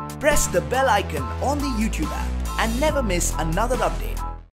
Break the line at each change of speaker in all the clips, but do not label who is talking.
press the bell icon on the YouTube app and never miss another update.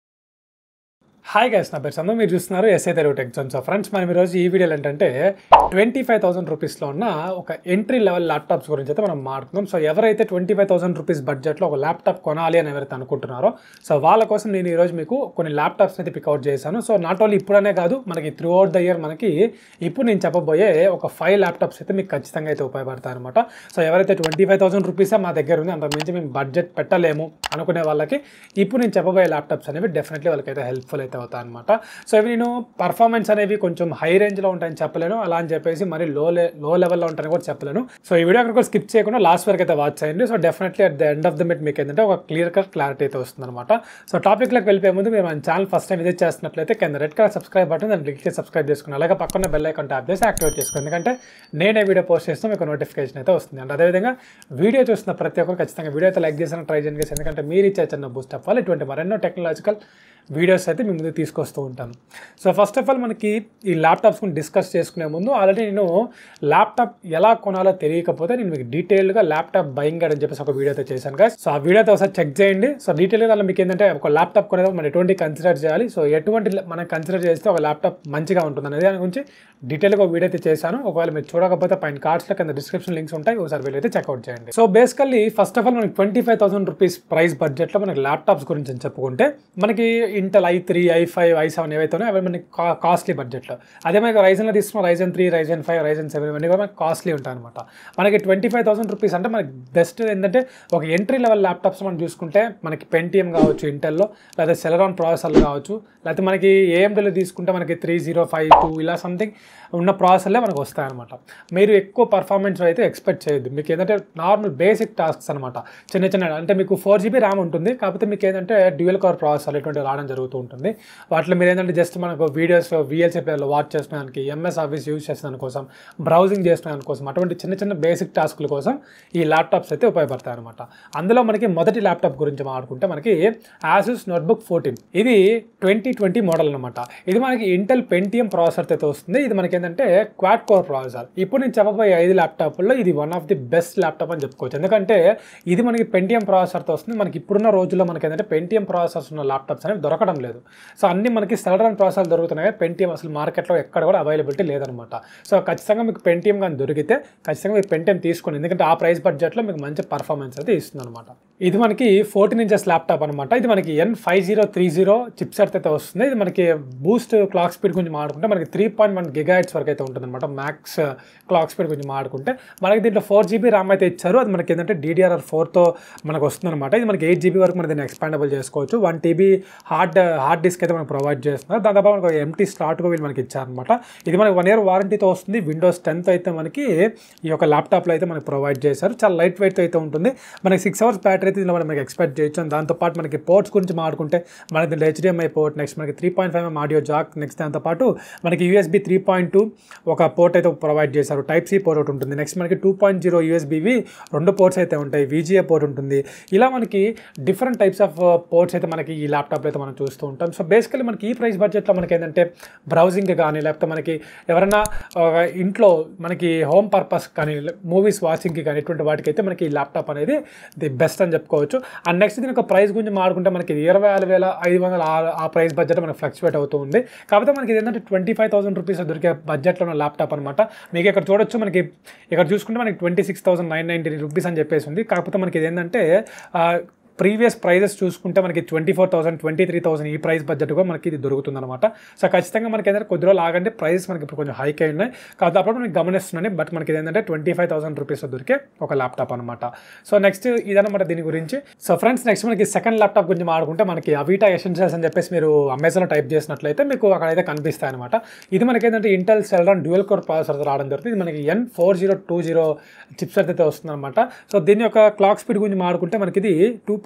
Hi guys నా పేరు సందు మీరు చూస్తున్నారు SI Telugu tech zone so friends మనం ఈరోజు ఈ వీడియోలో ఏంటంటే ట్వంటీ ఫైవ్ థౌసండ్ రూపీస్లో ఉన్న ఒక ఎంట్రీ లెవెల్ ల్యాప్టాప్స్ గురించి అయితే మనం మాట్లాడుకుందాం సో ఎవరైతే ట్వంటీ ఫైవ్ థౌసండ్ రూపీస్ బడ్జెట్లో ఒక ల్యాప్టాప్ కొనాలి అని ఎవరైతే అనుకుంటున్నారో సో వాళ్ళ కోసం నేను ఈరోజు మీకు కొన్ని ల్యాప్టాప్స్ అయితే పికౌట్ చేశాను సో నాట్ ఓన్లీ ఇప్పుడనే కాదు మనకి త్రూ అవుట్ ద ఇయర్ మనకి ఇప్పుడు నేను చెప్పబోయే ఒక ఫైవ్ ల్యాప్టాప్స్ అయితే మీకు ఖచ్చితంగా అయితే ఉపయోగపడతాయి అనమాట సో ఎవరైతే ట్వంటీ ఫైవ్ థౌసండ్ రూపీసే మా దగ్గర ఉంది అంతకు మించి మేము బడ్జెట్ పెట్టలేము అనుకునే వాళ్ళకి ఇప్పుడు నేను చెప్పబోయే ల్యాప్టాప్స్ అనేవి డెఫినెట్లీ వాళ్ళకైతే హెల్ప్ఫుల్ అయితే అవుతాయి అనమాట సో ఇవి నేను పర్ఫార్మెన్స్ అనేవి కొంచెం హై రేంజ్లో ఉంటాయని చెప్పలేను అలా అని చెప్పేసి మరి లో లో లెవెల్లో ఉంటాయని కూడా చెప్పలేను సో ఈ వీడియో అక్కడ స్కిప్ చేయకుండా లాస్ట్ వరకు అయితే వాచ్ చేయండి so definitely at the end of the meet మీకు ఏంటంటే ఒక క్లియర్ కట్ క్లారిటీ అయితే వస్తుంది అనమాట సో టాపిక్లోకి వెళ్ళిపోయే ముందు మీరు మన ఛానల్ ఫస్ట్ టైం విజిట్ చేస్తున్నట్లయితే కింద రెడ్ కలర్ సబ్స్క్రైబ్ బటన్ దాన్ని క్లిక్ చేసి సబ్స్క్రైబ్ చేసుకుని అలాగే పక్కన బెల్ ఐకాన్ ట్యాప్ చేసి యాక్టివేట్ చేసుకోండి ఎందుకంటే నేనే వీడియో పోస్ట్ చేస్తే మీకు నోటిఫికేషన్ అయితే వస్తుంది అండ్ అదేవిధంగా వీడియో చూస్తున్న ప్రతి ఒక్కరు ఖచ్చితంగా వీడియో అయితే లైక్ చేసిన ట్రై చేయండి guys. ఎందుకంటే మీరు ఇచ్చే చిన్న బూస్ట్ అవ్వాలి ఇటువంటి మరెన్నో టెక్నాలజికల్ వీడియోస్ అయితే మీ ముందు తీసుకొస్తూ ఉంటాను సో ఫస్ట్ ఆఫ్ ఆల్ మనకి ఈ ల్యాప్టాప్స్ గురించి డిస్కస్ చేసుకునే ముందు ఆల్రెడీ నేను ల్యాప్టాప్ ఎలా కొనాలో తెలియకపోతే నేను మీకు డీటెయిల్గా ల్యాప్టాప్ బయింగ్ అని చెప్పేసి ఒక వీడియో అయితే చేశాను కదా సో ఆ వీడియో అయితే ఒకసారి చెక్ చేయండి సో డీటెయిల్గా దానిలో మీకు ఏంటంటే ఒక ల్యాప్టాప్ కొనేది మనం ఎటువంటి కన్సిడర్ చేయాలి సో ఎటువంటి మనం కన్సిడర్ చేస్తే ఒక ల్యాప్టాప్ మంచిగా ఉంటుంది అనేది దాని గురించి డీటెయిల్గా ఒక వీడియో అయితే చేశాను ఒకవేళ మీరు చూడకపోతే పైన కార్డ్స్లో కింద డిస్క్రిప్షన్ లింక్స్ ఉంటాయి ఒకసారి వెళ్ళి అయితే చెక్అవుట్ చేయండి so basically first of all మనకి twenty five thousand rupees price బడ్జెట్లో మనకి ల్యాప్టాప్స్ గురించి అని చెప్పుకుంటే మనకి Intel i three i five i seven ఏవైతే ఉన్నాయో అవి మనకి కా కాస్ట్లీ బడ్జెట్లో అదే మనకి రైజన్లో తీసుకున్న Ryzen three Ryzen five Ryzen seven ఇవన్నీ కూడా మనకి కాస్ట్లీ ఉంటాయి అనమాట మనకి ట్వంటీ ఫైవ్ థౌసండ్ రూపీస్ అంటే మనకి బెస్ట్ ఏంటంటే ఒక ఎంట్రీ లెవెల్ ల్యాప్టాప్స్ మనం చూసుకుంటే మనకి పెంటిఎం కావచ్చు ఇంటెల్లో లేదా సెలరాన్ ప్రాసెసర్లు కావచ్చు లేకపోతే మనకి ఏఎండీలో తీసుకుంటే మనకి త్రీ జీరో ఫైవ్ టూ ఇలా సంథింగ్ ఉన్న ప్రాసెసర్లే మనకు వస్తాయన్నమాట మీరు ఎక్కువ పర్ఫార్మెన్స్ అయితే ఎక్స్పెక్ట్ చేయొద్దు మీకు ఏంటంటే నార్మల్ బేసిక్ టాస్క్స్ అనమాట చిన్న చిన్న అంటే మీకు ఫోర్ జీబీ ర్యామ్ ఉంటుంది కాకపోతే మీకు ఏంటంటే డ్యూయల్ కవర్ ప్రాసెసర్ ఇటువంటి రావడం జరుగుతూ ఉంటుంది వాటిలో మీరు ఏంటంటే జస్ట్ మనకు వీడియోస్ విఎల్సీ ప్లేయర్లో వాచ్ చేసిన ఎంఎస్ ఆఫీస్ యూజ్ చేసిన దానికోసం బ్రౌజింగ్ చేసిన దానికోసం అటువంటి చిన్న చిన్న బేసిక్ టాస్క్ల కోసం ఈ ల్యాప్టాప్స్ అయితే ఉపయోగపడతాయి అనమాట అందులో మనకి మొదటి ల్యాప్టాప్ గురించి మాట్లాడుకుంటే మనకి ఆసూస్ నోట్బుక్ ఫోర్టీన్ ఇది ట్వంటీ ట్వంటీ మోడల్ అనమాట ఇది మనకి ఇంటెల్ పెంటిఎం ప్రాసెసర్ అయితే వస్తుంది ఇది మనకి ఏంటంటే క్వాడ్ కోర్ ప్రాసెసర్ ఇప్పుడు నేను చెప్పబోయే ఐదు ల్యాప్టాప్లో ఇది one of the best laptop అని చెప్పుకోవచ్చు ఎందుకంటే ఇది మనకి పెంటిఎం ప్రాసెసర్తో వస్తుంది మనకి ఇప్పుడున్న రోజుల్లో మనకి ఏంటంటే పెంటిఎం ప్రాసెసర్స్ ఉన్న ల్యాప్టాప్స్ అనేవి దొరకడం లేదు సో అన్ని మనకి సెలరన్ ప్రాసెసర్ దొరుకుతున్నాయి పెంటిఎం అసలు మార్కెట్లో ఎక్కడ కూడా అవైలబిలిటీ లేదనమాట సో ఖచ్చితంగా మీకు పెంటిఎం కానీ దొరికితే ఖచ్చితంగా మీకు పెంటిఎం తీసుకోండి ఎందుకంటే ఆ ప్రైస్ బడ్జెట్లో మీకు మంచి పర్ఫార్మెన్స్ అయితే ఇస్తుంది అనమాట ఇది మనకి ఫోర్టీన్ ఇంచెస్ ల్యాప్టాప్ అనమాట ఇది మనకి N five zero three zero chipset అయితే వస్తుంది ఇది మనకి బూస్ట్ క్లాక్ స్పీడ్ గురించి మాట్లాడుకుంటే మనకి త్రీ పాయింట్ వన్ గిగాయిట్స్ వరకు అయితే ఉంటుంది అనమాట మ్యాక్స్ క్లాక్ స్పీడ్ గురించి మాట్లాడుకుంటే మనకి దీంట్లో ఫోర్ జీబీ ర్యామ్ అయితే ఇచ్చారు అది మనకి ఏంటంటే డీడీఆర్ఆర్ ఫోర్తో మనకు వస్తుంది అనమాట ఇది మనకి ఎయిట్ జీబీ వరకు మనం దీన్ని ఎక్స్పాండబుల్ చేసుకోవచ్చు one TB hard hard disk అయితే మనకు ప్రొవైడ్ చేస్తున్నారు దాదాపు మనకు ఎంటీ స్లాట్ వీళ్ళు మనకి ఇచ్చారనమాట ఇది మనకి వన్ ఇయర్ వారంటీతో వస్తుంది విండోస్ టెన్త్ అయితే మనకి ఈ యొక్క ల్యాప్టాప్లో అయితే మనకి ప్రొవైడ్ చేశారు చాలా లైట్ వెయిట్ అయితే ఉంటుంది మనకి సిక్స్ అవర్స్ బ్యాటరీ అయితే దీనిలో మనకి ఎక్స్పెక్ట్ చేయొచ్చు దాంతోపాటు మనకి పోర్ట్స్ గురించి మాట్లాడుకుంటే మనకి దీంట్లో హెచ్డిఎంఐ పోర్ట్ నెక్స్ట్ మనకి three point five audio jack next దాంతోపాటు మనకి యూఎస్బీ త్రీ పాయింట్ టూ ఒక పోర్ట్ అయితే ప్రొవైడ్ చేశారు టైప్ సి పోర్ట్ ఒకటి ఉంటుంది నెక్స్ట్ మనకి టూ పాయింట్ జీరో యూఎస్బీవి రెండు పోర్ట్స్ అయితే ఉంటాయి విజిఏ పోర్ట్ ఉంటుంది ఇలా మనకి డిఫరెంట్ టైప్స్ ఆఫ్ పోర్ట్స్ అయితే మనకి ఈ ల్యాప్టాప్లో అయితే మనం చూస్తూ ఉంటాం సో బేసికలీ మనకి ఈ ప్రైస్ బడ్జెట్లో మనకి ఏంటంటే బ్రౌజింగ్ కానీ లేకపోతే మనకి ఎవరైనా ఒక ఇంట్లో మనకి హోమ్ పర్పస్ కానీ మూవీస్ వాచింగ్కి కానీ ఇటువంటి వాటికైతే మనకి ఈ ల్యాప్టాప్ అనేది ది బెస్ట్ అని చెప్పుకోవచ్చు అండ్ నెక్స్ట్ దీని యొక్క ప్రైస్ గురించి మాట్లాడుకుంటే మనకి ఇరవై ఆరు వేల ఐదు వందల ఆ- ఆ ప్రైస్ బడ్జెట్ మనకి ఫ్లక్చువేట్ అవుతూ ఉంది కాకపోతే మనకి ఇది ఏంటంటే ట్వంటీ ఫైవ్ థౌసండ్ రూపీస్ దొరికే బడ్జెట్లో ఉన్న ల్యాప్టాప్ అనమాట మీకు ఇక్కడ చూడొచ్చు మనకి ఇక్కడ చూసుకుంటే మనకి twenty six thousand nine ninety rupees అని చెప్పేసి ఉంది కాకపోతే మనకి ఇది ఏంటంటే ఆ, ప్రీవియస్ ప్రైజెస్ చూసుకుంటే మనకి twenty four thousand twenty three thousand ఈ ప్రైస్ బడ్జెట్ కూడా మనకి ఇది దొరుకుతుంది అనమాట సో ఖచ్చితంగా మనకి ఏంటంటే కొద్ది రోజులు ఆగంటే ప్రైసెస్ మనకి ఇప్పుడు కొంచెం హైక్ అయి ఉన్నాయి కాబట్టి అప్పుడు మనకి గమనిస్తున్నాను బట్ మనకి ఏంటంటే ట్వంటీ ఫైవ్ థౌసండ్ రూపీస్ దొరికే ఒక ల్యాప్టాప్ అనమాట సో నెక్స్ట్ ఇదన్నమాట దీని గురించి సో ఫ్రెండ్స్ నెక్స్ట్ మనకి సెకండ్ ల్యాప్టాప్ గురించి మాట్లాడుకుంటే మనకి అవిటా ఎసెన్షియల్స్ అని చెప్పేసి మీరు అమెజాన్లో టైప్ చేసినట్లయితే మీకు అక్కడైతే కనిపిస్తాయి అనమాట ఇది మనకి ఏంటంటే Intel Celeron dual core processor రావడం జరుగుతుంది ఇది మనకి N four zero two zero chips అయితే వస్తుంది అనమాట సో దీని యొక్క క్లాక్ స్పీడ్ గురించి మాట్లాడుకుంటే మనకి ఇది టూ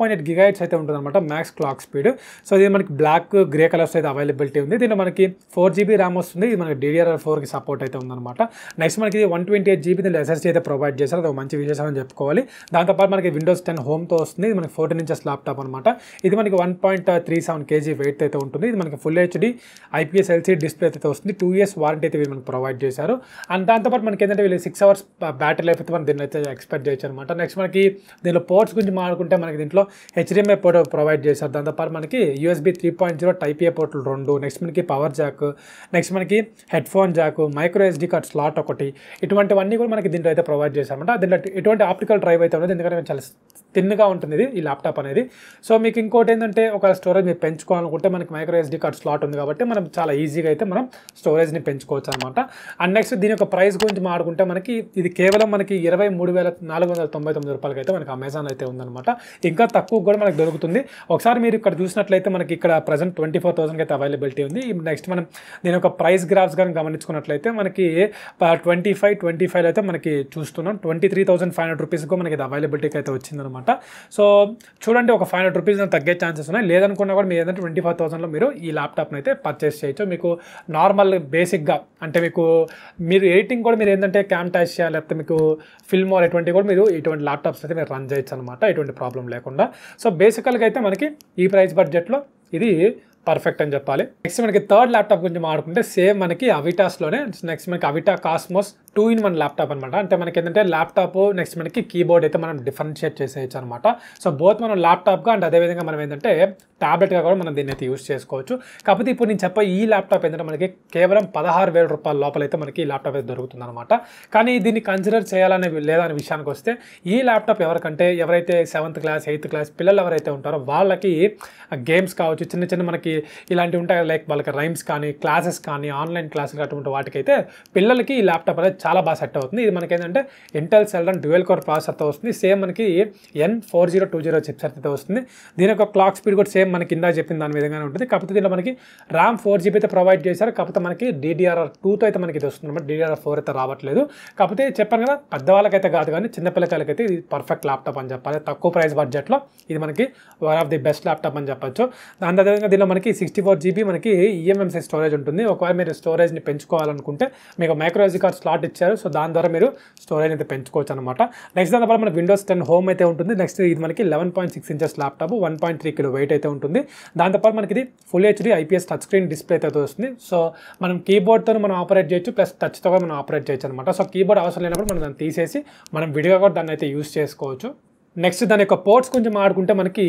పాయింట్ ఎయిట్ గిగాయిట్స్ అయితే ఉంటుంది అనమాట మ్యాక్స్ క్లాక్ స్పీడ్ సో ఇది మనకి బ్లాక్ గ్రే కలర్స్ అయితే అవైలబిలిటీ ఉంది దీనిలో మనకి ఫోర్ జీబీ ర్యామ్ వస్తుంది ఇది మనకి డీడీఆర్ ఫోర్కి సపోర్ట్ అయితే ఉందన్నమాట నెక్స్ట్ మనకి ఇది వన్ ట్వంటీ ఎయిట్ జీబీ దీనిలో ఎస్ఎస్డీ అయితే ప్రొవైడ్ చేశారు అది ఒక మంచి విశేషం అని చెప్పుకోవాలి దాంతోపాటు మనకి విండోస్ టెన్ హోమ్తో వస్తుంది ఇది మనకి ఫోర్టీన్ ఇంచెస్ ల్యాప్టాప్ అనమాట ఇది మనకి one point three seven kg weight అయితే ఉంటుంది ఇది మనకి full HD IPS LC display అయితే వస్తుంది టూ ఇయర్స్ వారంటీ అయితే వీళ్ళు మనకి ప్రొవైడ్ చేశారు అండ్ దాంతోపాటు మనకి ఏంటంటే వీళ్ళు సిక్స్ అవర్స్ బ్యాటరీ లైఫ్ అయితే మనం దీన్ని అయితే ఎక్స్పెక్ట్ చేయొచ్చు అనమాట నెక్స్ట్ మనకి దీనిలో పోర్ట్స్ గురించి మాట్లాడుకుంటే మనకి దీంట్లో హెచ్డిఎంఐ పోర్ట్ ప్రొవైడ్ చేశారు దాంతోపాటు మనకి USB three point zero type A పోర్ట్లు రెండు నెక్స్ట్ మనకి పవర్ జాక్ నెక్స్ట్ మనకి headphone jack micro SD card slot ఒకటి ఇటువంటివన్నీ కూడా మనకి దీంట్లో అయితే ప్రొవైడ్ చేశారన్నమాట దీంట్లో ఎటువంటి ఆప్టికల్ డ్రైవ్ అయితే ఉండదు ఎందుకంటే చాలా తిన్గా ఉంటుంది ఇది ఈ ల్యాప్టాప్ అనేది సో మీకు ఇంకోటి ఏంటంటే ఒక స్టోరేజ్ మీరు పెంచుకోవాలనుకుంటే మనకి మైక్రో ఎస్డి కార్డ్ స్లాట్ ఉంది కాబట్టి మనం చాలా ఈజీగా అయితే మనం స్టోరేజ్ని పెంచుకోవచ్చు అనమాట అండ్ నెక్స్ట్ దీని యొక్క ప్రైస్ గురించి మాట్లాడుకుంటే మనకి ఇది కేవలం మనకి ఇరవై మూడు వేల నాలుగు వందల తొంభై తొమ్మిది రూపాయలకి అయితే మనకి అమెజాన్ అయితే ఉందన్నమాట ఇంకా తక్కువ కూడా మనకి దొరుకుతుంది ఒకసారి మీరు ఇక్కడ చూసినట్లయితే మనకి ఇక్కడ ప్రజెంట్ ట్వంటీ ఫోర్ థౌసండ్కి అయితే అవైలబిలిటీ ఉంది నెక్స్ట్ మనం దీని యొక్క ప్రైస్ గ్రాఫ్స్ కానీ గమనించుకున్నట్లయితే మనకి ట్వంటీ ఫైవ్ ట్వంటీ ఫైవ్ అయితే మనకి చూస్తున్నాం twenty three thousand five hundred రూపీస్కి మనకి ఇది అవైలబిలిటీకి అయితే వచ్చిందనమాట సో చూడండి ఒక ఫైవ్ హండ్రెడ్ రూపీస్ తగ్గే ఛాన్సెస్ ఉన్నాయి లేదనుకున్నా కూడా మీరు ఏంటంటే ట్వంటీ ఫైవ్ థౌసండ్లో మీరు ఈ ల్యాప్టాప్ని అయితే పర్చేస్ చేయొచ్చు మీకు నార్మల్ బేసిక్గా అంటే మీకు మీరు ఎడిటింగ్ కూడా మీరు ఏంటంటే క్యామ్టాషియా లేకపోతే మీకు ఫిల్మ్ ఆర్ ఎటువంటి కూడా మీరు ఇటువంటి ల్యాప్టాప్స్ అయితే మీరు రన్ చేయొచ్చు అనమాట ఎటువంటి ప్రాబ్లం లేకుండా సో బేసికల్గా అయితే మనకి ఈ ప్రైస్ బడ్జెట్లో ఇది పర్ఫెక్ట్ అని చెప్పాలి నెక్స్ట్ మనకి థర్డ్ ల్యాప్టాప్ గురించి మాట్లాడుకుంటే సేమ్ మనకి అవిటాస్లోనే నెక్స్ట్ మనకి Avita Cosmos two in one laptop అనమాట అంటే మనకి ఏంటంటే ల్యాప్టాప్ నెక్స్ట్ మనకి కీబోర్డ్ అయితే మనం డిఫరెన్షియేట్ చేసేయచ్చు అనమాట సో బోత్ మనం ల్యాప్టాప్గా అండ్ అదేవిధంగా మనం ఏంటంటే ట్యాబ్లెట్గా కూడా మనం దీన్ని అయితే యూస్ చేసుకోవచ్చు కాకపోతే ఇప్పుడు నేను చెప్పే ఈ ల్యాప్టాప్ ఏంటంటే మనకి కేవలం పదహారు వేల రూపాయల లోపల అయితే మనకి ఈ ల్యాప్టాప్ అయితే దొరుకుతుంది అనమాట కానీ దీన్ని కన్సిడర్ చేయాలనే లేదా అనే విషయానికి వస్తే ఈ ల్యాప్టాప్ ఎవరికంటే ఎవరైతే సెవెంత్ క్లాస్ ఎయిత్ క్లాస్ పిల్లలు ఎవరైతే ఉంటారో వాళ్ళకి గేమ్స్ కావచ్చు చిన్న చిన్న మనకి ఇలాంటివి ఉంటాయి లైక్ వాళ్ళకి రైమ్స్ కానీ క్లాసెస్ కానీ ఆన్లైన్ క్లాసులు అటువంటి వాటికైతే పిల్లలకి ఈ ల్యాప్టాప్ అనేది చాలా బాగా సెట్ అవుతుంది ఇది మనకి ఏంటంటే ఇంటెల్ సెల్డన్ డ్యూయల్ కోర్ ప్రాసెసర్తో వస్తుంది సేమ్ మనకి N four zero two zero chipset అయితే వస్తుంది దీని యొక్క క్లాక్ స్పీడ్ కూడా సేమ్ మనకి ఇందా చెప్పిన దాని విధంగానే ఉంటుంది కాకపోతే దీనిలో మనకి ర్యామ్ ఫోర్ జీబీ అయితే ప్రొవైడ్ చేశారు కాకపోతే మనకి డీడీఆర్ఆర్ టూతో అయితే మనకి ఇది వస్తుంది అనమాట డీడీఆర్ ఫోర్ అయితే రావట్లేదు కాకపోతే చెప్పాను కదా పెద్దవాళ్ళకైతే కాదు కానీ చిన్నపిల్లకాయలకైతే ఇది పర్ఫెక్ట్ ల్యాప్టాప్ అని చెప్పాలి తక్కువ ప్రైస్ బడ్జెట్లో ఇది మనకి one of the best laptop అని చెప్పొచ్చు దాని అదేవిధంగా దీనిలో మనకి సిక్స్టీ ఫోర్ జీబీ మనకి ఈఎంఎంసీ స్టోరేజ్ ఉంటుంది ఒకవేళ మీరు స్టోరేజ్ని పెంచుకోవాలనుకుంటే మీకు మైక్రోఎస్డి కార్డ్ స్లాట్ ఇచ్చారు సో దాని ద్వారా మీరు స్టోరేజ్ అయితే పెంచుకోవచ్చు అనమాట నెక్స్ట్ దాని తర్వాత మనకి విండోస్ టెన్ హోమ్ అయితే ఉంటుంది నెక్స్ట్ ఇది మనకి eleven point six inches laptop one point three kilo weight అయితే ఉంటుంది దాంతోపాటు మనకి ఇది full HD IPS touch screen display అయితే వస్తుంది సో మనం కీబోర్డ్తో మనం ఆపరేట్ చేయొచ్చు ప్లస్ టచ్తో కూడా మనం ఆపరేట్ చేయొచ్చు అనమాట సో కీబోర్డ్ అవసరం లేనప్పుడు మనం దాన్ని తీసేసి మనం విడిగా కూడా దాన్ని అయితే యూస్ చేసుకోవచ్చు నెక్స్ట్ దాని యొక్క పోర్ట్స్ కొంచెం ఆడుకుంటే మనకి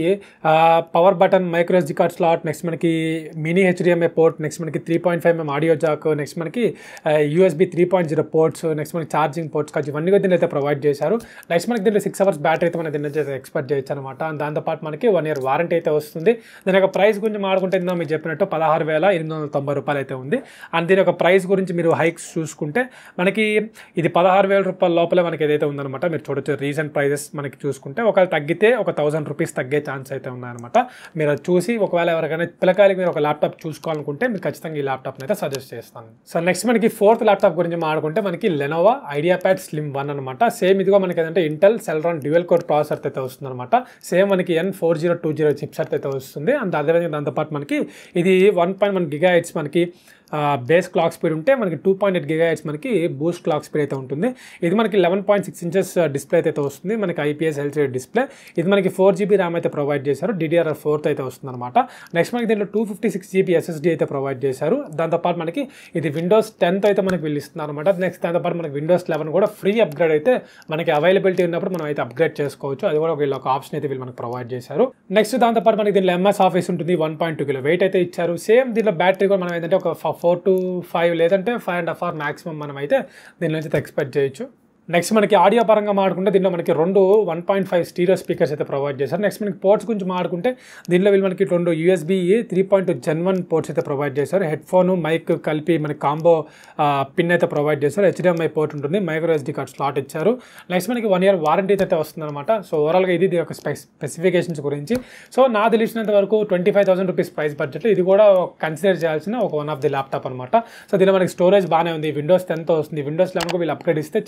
power button micro SD card slot next మనకి మినీ హెచ్డిఎంఐ పోర్ట్ నెక్స్ట్ మనకి three point five MM audio jack next మనకి USB three point zero ports next మనకి ఛార్జింగ్ పోర్ట్స్ కాదు ఇవన్నీ కూడా దీన్ని అయితే ప్రొవైడ్ చేశారు నెక్స్ట్ మనకి దీంట్లో సిక్స్ అవర్స్ బ్యాటరీ అయితే మనం దీన్ని అయితే ఎక్స్పెక్ట్ చేయొచ్చు అనమాట దాంతోపాటు మనకి వన్ ఇయర్ వారంటీ అయితే వస్తుంది దాని యొక్క ప్రైస్ గురించి మాడుకుంటే ఇందా మీరు చెప్పినట్టు పదహారు వేల ఎనిమిది వందల తొంభై రూపాయలు అయితే ఉంది అండ్ దీని యొక్క ప్రైస్ గురించి మీరు హైక్స్ చూసుకుంటే మనకి ఇది పదహారు వేల రూపాయల లోపలే మనకి ఏదైతే ఉందన్నమాట మీరు చూడొచ్చు రీసెంట్ ప్రైజెస్ మనకి చూసుకుంటే ఒకవేళ తగ్గితే ఒక థౌసండ్ రూపీస్ తగ్గే ఛాన్స్ అయితే ఉన్నాయన్నమాట మీరు అది చూసి ఒకవేళ ఎవరికైనా పిల్లకాయలకి మీరు ఒక ల్యాప్టాప్ చూసుకోవాలనుకుంటే మీరు ఖచ్చితంగా ఈ ల్యాప్టాప్ని అయితే సజెస్ట్ చేస్తాను సో నెక్స్ట్ మనకి ఫోర్త్ ల్యాప్టాప్ గురించి మాట్లాడుకుంటే మనకి Lenovo idea pad slim one అనమాట సేమ్ ఇదిగో మనకి ఏంటంటే Intel Celeron dual core processor అయితే వస్తుంది అనమాట సేమ్ మనకి N four zero two zero chipset అయితే వస్తుంది అండ్ అదేవిధంగా దాంతోపాటు మనకి ఇది one point one giga hertz మనకి బేస్ క్లాక్ స్పీడ్ ఉంటే మనకి two point eight giga hertz మనకి బూస్ట్ క్లాక్ స్పీడ్ అయితే ఉంటుంది ఇది మనకి eleven point six inches display అయితే వస్తుంది మనకి ఐపీఎస్ ఎల్సీడీ డిస్ప్లే ఇది మనకి ఫోర్ జీబీ ర్యామ్ అయితే ప్రొవైడ్ చేశారు డిడిఆర్ఆర్ ఫోర్త్ అయితే వస్తుంది అనమాట నెక్స్ట్ మనకి దీంట్లో two fifty six GB SSD అయితే ప్రొవైడ్ చేశారు దాంతోపాటు మనకి ఇది విండోస్ టెన్త్ అయితే మనకి వీళ్ళు ఇస్తున్నారు అనమాట నెక్స్ట్ దాంతోపాటు మనకి విండోస్ లెవెన్ కూడా ఫ్రీ అప్గ్రేడ్ అయితే మనకి అవైలబిలిటీ ఉన్నప్పుడు మనం అయితే అప్గ్రేడ్ చేసుకోవచ్చు అది కూడా వీళ్ళు ఒక ఆప్షన్ అయితే వీళ్ళు మనకి ప్రొవైడ్ చేశారు నెక్స్ట్ దాంతోపాటు మనకి దీనిలో ఎంఎస్ ఆఫీస్ ఉంటుంది one point two kilo weight అయితే ఇచ్చారు సేమ్ దీనిలో బ్యాటరీ కూడా మనం ఏంటంటే ఒక ఫోర్ టు ఫైవ్ లేదంటే five and half hour maximum మనం అయితే దీని నుంచి అయితే ఎక్స్పెక్ట్ చేయొచ్చు నెక్స్ట్ మనకి ఆడియో పరంగా మాడుకుంటే దీనిలో మనకి రెండు one point five stereo speakers అయితే ప్రొవైడ్ చేశారు నెక్స్ట్ మనకి పోర్ట్స్ గురించి మాడుకుంటే దీనిలో వీళ్ళు మనకి రెండు USB three point gen one ports అయితే ప్రొవైడ్ చేశారు హెడ్ ఫోన్ మైక్ కలిపి మనకి కాంబో పిన్ అయితే ప్రొవైడ్ చేశారు హెచ్డిఎంఐ పోర్ట్ ఉంటుంది మైక్రో ఎస్డి కార్డ్ స్లాట్ ఇచ్చారు నెక్స్ట్ మనకి వన్ ఇయర్ వారంటీ అయితే వస్తుంది అనమాట సో ఓవరాల్గా ఇది దీని యొక్క స్పెసిఫికేషన్స్ గురించి సో నా తెలిసినంత వరకు twenty five thousand rupees price budget ఇది కూడా కన్సిడర్ చేయాల్సిన ఒక వన్ ఆఫ్ ది ల్యాప్టాప్ అనమాట సో దీనిలో మనకి స్టోరేజ్ బాగానే ఉంది విండోస్ టెన్త్ వస్తుంది విండోస్ లెవెన్ వీళ్ళు అప్గ్రేడ్ ఇస్తే చేసుకోవచ్చు అని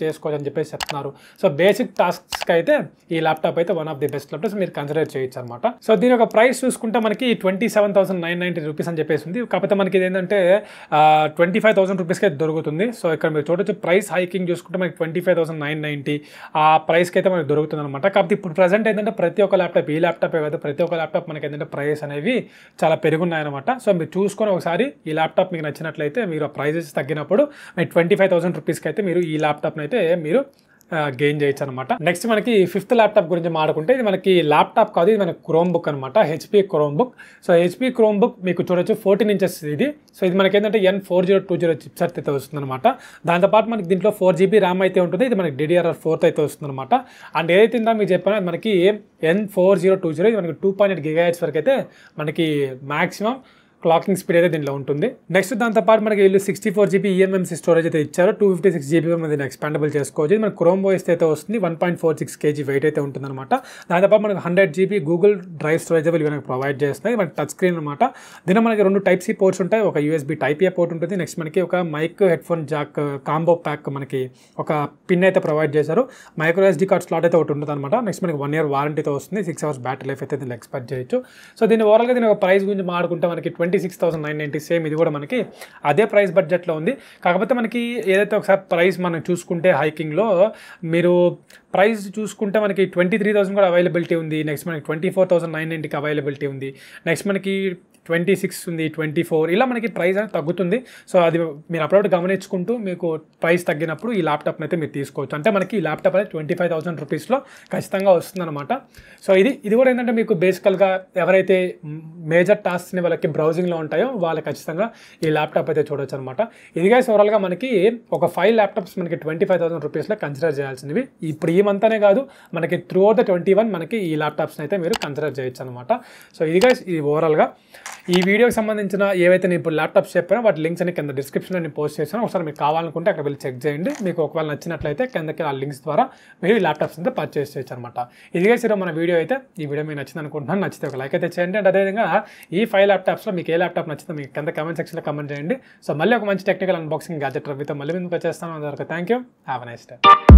చెప్పేసి చెప్తున్నారు సో బేసిక్ టాస్క్స్కి అయితే ఈ ల్యాప్టాప్ అయితే one of the best laptops మీరు కన్సిడర్ చేయొచ్చు అనమాట సో దీని యొక్క ప్రైస్ చూసుకుంటే మనకి twenty seven thousand nine ninety rupees అని చెప్పేసి ఉంది కాకపోతే మనకి ఇది ఏంటంటే ట్వంటీ ఫైవ్ థౌసండ్ రూపీస్కి అయితే దొరుకుతుంది సో ఇక్కడ మీరు చూడొచ్చు ప్రైస్ హైకింగ్ చూసుకుంటే మనకి twenty five thousand nine ninety ఆ ప్రైస్కి అయితే మనకి దొరుకుతుంది అనమాట కాకపోతే ఇప్పుడు ప్రజెంట్ ఏంటంటే ప్రతి ఒక్క ల్యాప్టాప్ ఈ ల్యాప్టాప్ కాదు ప్రతి ఒక్క ల్యాప్టాప్ మనకి ఏంటంటే ప్రైస్ అనేవి చాలా పెరుగున్నాయన్నమాట సో మీరు చూసుకొని ఒకసారి ఈ ల్యాప్టాప్ మీకు నచ్చినట్లయితే మీరు ఆ ప్రైజెస్ తగ్గినప్పుడు మీరు ట్వంటీ ఫైవ్ థౌసండ్ రూపీస్కి అయితే మీరు ఈ ల్యాప్టాప్ని అయితే మీరు గెయిన్ చేయొచ్చు అనమాట నెక్స్ట్ మనకి ఫిఫ్త్ ల్యాప్టాప్ గురించి మాట్లాడుకుంటే ఇది మనకి ల్యాప్టాప్ కాదు ఇది మనకి క్రోమ్ బుక్ అనమాట HP Chromebook so HP Chromebook మీకు చూడొచ్చు ఫోర్టీన్ ఇంచెస్ ఇది సో ఇది మనకి ఏంటంటే N four zero two zero chipset అయితే వస్తుంది అనమాట దాంతోపాటు మనకి దీంట్లో ఫోర్ జీబీ ర్యామ్ అయితే ఉంటుంది ఇది మనకి డిడిఆర్ఆర్ ఫోర్త్ అయితే వస్తుంది అనమాట అండ్ ఏదైతే ఇందా మీకు చెప్పానో అది మనకి N four zero two zero ఇది మనకి టూ పాయింట్ ఎయిట్ గిగాహెచ్ వరకు అయితే మనకి మాక్సిమం క్లాకింగ్ స్పీడ్ అయితే దీంట్లో ఉంటుంది నెక్స్ట్ దాంతోపాటు మనకి వీళ్ళు sixty four GB eMMC storage అయితే ఇచ్చారు టూ ఫిఫ్టీ సిక్స్ జీబీ దీన్ని ఎక్స్పాండబుల్ చేసుకోవచ్చు ఇది మనకి క్రోమ్ ఓఎస్ అయితే వస్తుంది one point four six kg weight అయితే ఉంటుంది అనమాట దాంతోపాటు మనకి hundred GB Google Drive storage వీళ్ళు మనకి ప్రొవైడ్ చేస్తున్నాయి మనకి టచ్ స్క్రీన్ అనమాట దీని మనకి రెండు టైప్ సి పోర్ట్స్ ఉంటాయి ఒక యూఎస్బీ టైప్ ఏ పోర్ట్ ఉంటుంది నెక్స్ట్ మనకి ఒక mic headphone jack combo pack మనకి ఒక పిన్ అయితే ప్రొవైడ్ చేశారు మైక్రో ఎస్డీ కార్డ్ స్లాట్ అయితే ఒకటి ఉంటుంది అనమాట నెక్స్ట్ మనకి వన్ ఇయర్ వారంటీతో వస్తుంది సిక్స్ అవర్స్ బ్యాటరీ లైఫ్ అయితే దీన్ని ఎక్స్పెక్ట్ చేయొచ్చు సో దీని ఓవరాల్గా దీని ఒక ప్రైస్ గురించి మాట్లాడుకుంటే మనకి twenty six thousand nine ninety same ఇది కూడా మనకి అదే ప్రైస్ బడ్జెట్లో ఉంది కాకపోతే మనకి ఏదైతే ఒకసారి ప్రైస్ మనం చూసుకుంటే హైకింగ్లో మీరు ప్రైస్ చూసుకుంటే మనకి ట్వంటీ త్రీ థౌసండ్ కూడా అవైలబిలిటీ ఉంది నెక్స్ట్ మనకి ట్వంటీ ఫోర్ థౌసండ్ నైన్ నైంటీకి అవైలబిలిటీ ఉంది నెక్స్ట్ మనకి ట్వంటీ సిక్స్ ఉంది ట్వంటీ ఫోర్ ఇలా మనకి ప్రైస్ అనేది తగ్గుతుంది సో అది మీరు అప్పుడప్పుడు గమనించుకుంటూ మీకు ప్రైస్ తగ్గినప్పుడు ఈ ల్యాప్టాప్ని అయితే మీరు తీసుకోవచ్చు అంటే మనకి ఈ ల్యాప్టాప్ అనేది ట్వంటీ ఫైవ్ థౌసండ్ రూపీస్లో ఖచ్చితంగా వస్తుందన్నమాట సో ఇది ఇది కూడా ఏంటంటే మీకు బేసికల్గా ఎవరైతే మేజర్ టాస్క్ని వాళ్ళకి బ్రౌజింగ్లో ఉంటాయో వాళ్ళు ఖచ్చితంగా ఈ ల్యాప్టాప్ అయితే చూడొచ్చు అనమాట ఇదిగా ఓవరాల్గా మనకి ఒక ఫైవ్ ల్యాప్టాప్స్ మనకి ట్వంటీ ఫైవ్ థౌసండ్ రూపీస్లో కన్సిడర్ చేయాల్సినవి ఇప్పుడు ఈ మంత్ అనే కాదు మనకి throughout the twenty one మనకి ఈ ల్యాప్టాప్స్ని అయితే మీరు కన్సిడర్ చేయొచ్చు అనమాట సో ఇదిగా ఇది ఓవరాల్గా ఈ వీడియోకి సంబంధించిన ఏవైతే నేను ఇప్పుడు ల్యాప్టాప్స్ చెప్పానో వాటి లింక్స్ అని కింద డిస్క్రిప్షన్లో నేను పోస్ట్ చేశాను ఒకసారి మీకు కావాలనుకుంటే అక్కడ వెళ్ళి చెక్ చేయండి మీకు ఒకవేళ నచ్చినట్లయితే కిందకి ఆ లింక్స్ ద్వారా మీరు ఈ ల్యాప్టాప్స్ అయితే పర్చేస్ చేయొచ్చు అనమాట ఇదిగే సరే మన వీడియో అయితే ఈ వీడియో మీకు నచ్చింది అనుకుంటున్నాను నచ్చితే ఒక లైక్ అయితే చేయండి అండ్ అదేవిధంగా ఈ ఫైవ్ ల్యాప్టాప్స్లో మీకు ఏ ల్యాప్టాప్ నచ్చిందో మీకు కింద కమెంట్ సెక్షన్లో కమెంట్ చేయండి సో మళ్ళీ ఒక మంచి టెక్నికల్ అన్బాక్సింగ్ గ్యాజెట్ రవితో మళ్ళీ ముందుకు వచ్చేస్తాను అందరికీ thank you have nice day